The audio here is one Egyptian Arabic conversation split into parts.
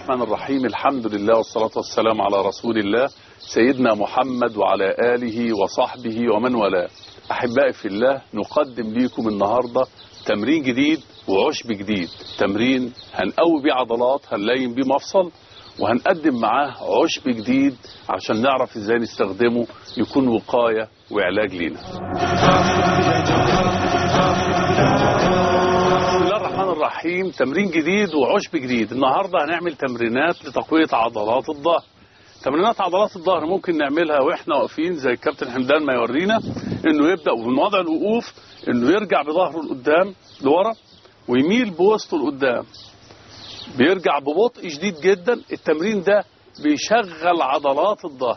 الرحمن الرحيم الحمد لله والصلاة والسلام على رسول الله سيدنا محمد وعلى آله وصحبه ومن والاه أحبائي في الله نقدم لكم النهاردة تمرين جديد وعشب جديد تمرين هنقوي بيه عضلات هنلاين بيه مفصل وهنقدم معاه عشب جديد عشان نعرف ازاي نستخدمه يكون وقاية وعلاج لينا بسم الله الرحمن الرحيم تمرين جديد وعشب جديد النهاردة هنعمل تمرينات لتقوية عضلات الظهر تمرينات عضلات الظهر ممكن نعملها واحنا واقفين زي الكابتن حمدان ما يورينا انه يبدا من وضع الوقوف انه يرجع بظهره لقدام لورا ويميل بوسطه لقدام بيرجع ببطء شديد جدا التمرين ده بيشغل عضلات الظهر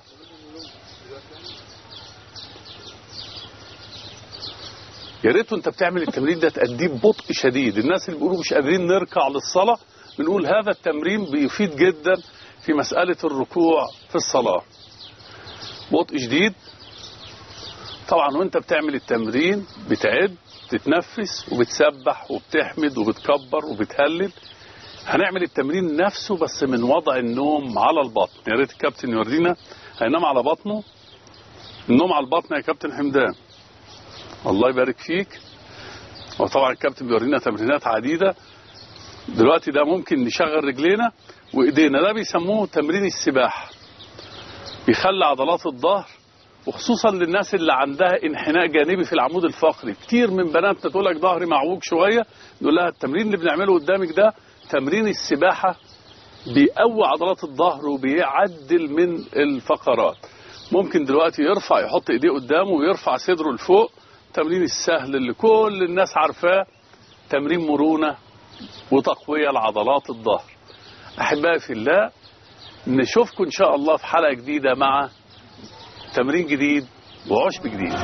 يا ريت انت بتعمل التمرين ده تأديه ببطء شديد الناس اللي بيقولوا مش قادرين نركع للصلاة بنقول هذا التمرين بيفيد جدا في مسألة الركوع في الصلاة بطء شديد طبعا وانت بتعمل التمرين بتعد تتنفس وبتسبح وبتحمد وبتكبر وبتهلل هنعمل التمرين نفسه بس من وضع النوم على البطن يا ريت الكابتن يورينا هينام على بطنه النوم على البطن يا كابتن حمدان الله يبارك فيك وطبعا الكابتن بيورينا تمرينات عديدة دلوقتي ده ممكن نشغل رجلينا وايدينا ده بيسموه تمرين السباحة بيخلي عضلات الظهر وخصوصا للناس اللي عندها انحناء جانبي في العمود الفقري كتير من بناتنا تقول لك ظهري معوج شويه نقول لها التمرين اللي بنعمله قدامك ده تمرين السباحه بيقوي عضلات الظهر وبيعدل من الفقرات ممكن دلوقتي يرفع يحط ايديه قدامه ويرفع صدره لفوق تمرين السهل اللي كل الناس عارفاه تمرين مرونه وتقويه لعضلات الظهر احبائي في الله نشوفكم ان شاء الله في حلقه جديده مع تمرين جديد وعشب جديد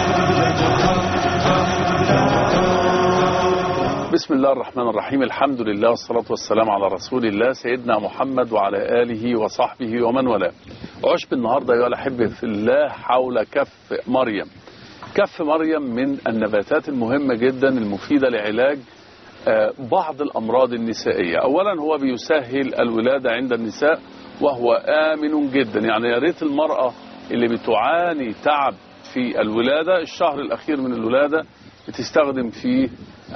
بسم الله الرحمن الرحيم الحمد لله والصلاة والسلام على رسول الله سيدنا محمد وعلى آله وصحبه ومن والاه عشب النهاردة أيها الأحبة في الله حول كف مريم كف مريم من النباتات المهمة جدا المفيدة لعلاج بعض الأمراض النسائية أولا هو بيسهل الولادة عند النساء وهو آمن جدا يعني يا ريت المرأة اللي بتعاني تعب في الولادة الشهر الأخير من الولادة بتستخدم فيه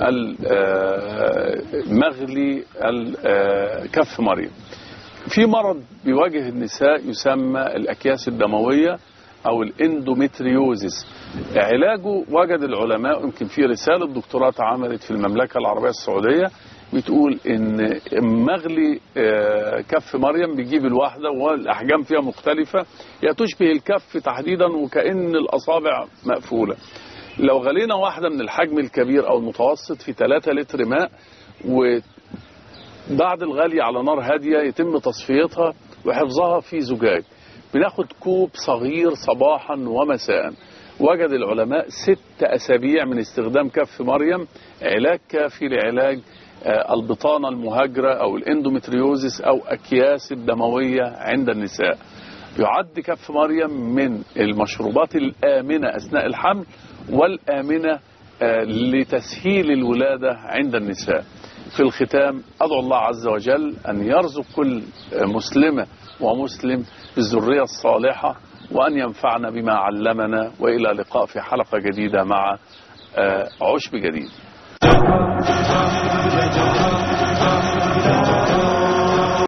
مغلي كف مريم في مرض بيواجه النساء يسمى الأكياس الدموية أو الاندومتريوزيس علاجه وجد العلماء يمكن في رسالة دكتوراه عملت في المملكة العربية السعودية بتقول ان مغلي كف مريم بيجيب الواحدة والاحجام فيها مختلفة هي تشبه الكف تحديدا وكأن الاصابع مقفولة لو غلينا واحدة من الحجم الكبير او المتوسط في 3 لتر ماء وبعد الغلي على نار هادية يتم تصفيتها وحفظها في زجاج بناخد كوب صغير صباحا ومساء وجد العلماء ست أسابيع من استخدام كف مريم علاج كافي لعلاج البطانة المهاجرة أو الاندومتريوزيس أو أكياس الدموية عند النساء يعد كف مريم من المشروبات الآمنة أثناء الحمل والآمنة لتسهيل الولادة عند النساء في الختام أدعو الله عز وجل أن يرزق كل مسلمة ومسلم بالذرية الصالحة وأن ينفعنا بما علمنا وإلى لقاء في حلقة جديدة مع عشب جديد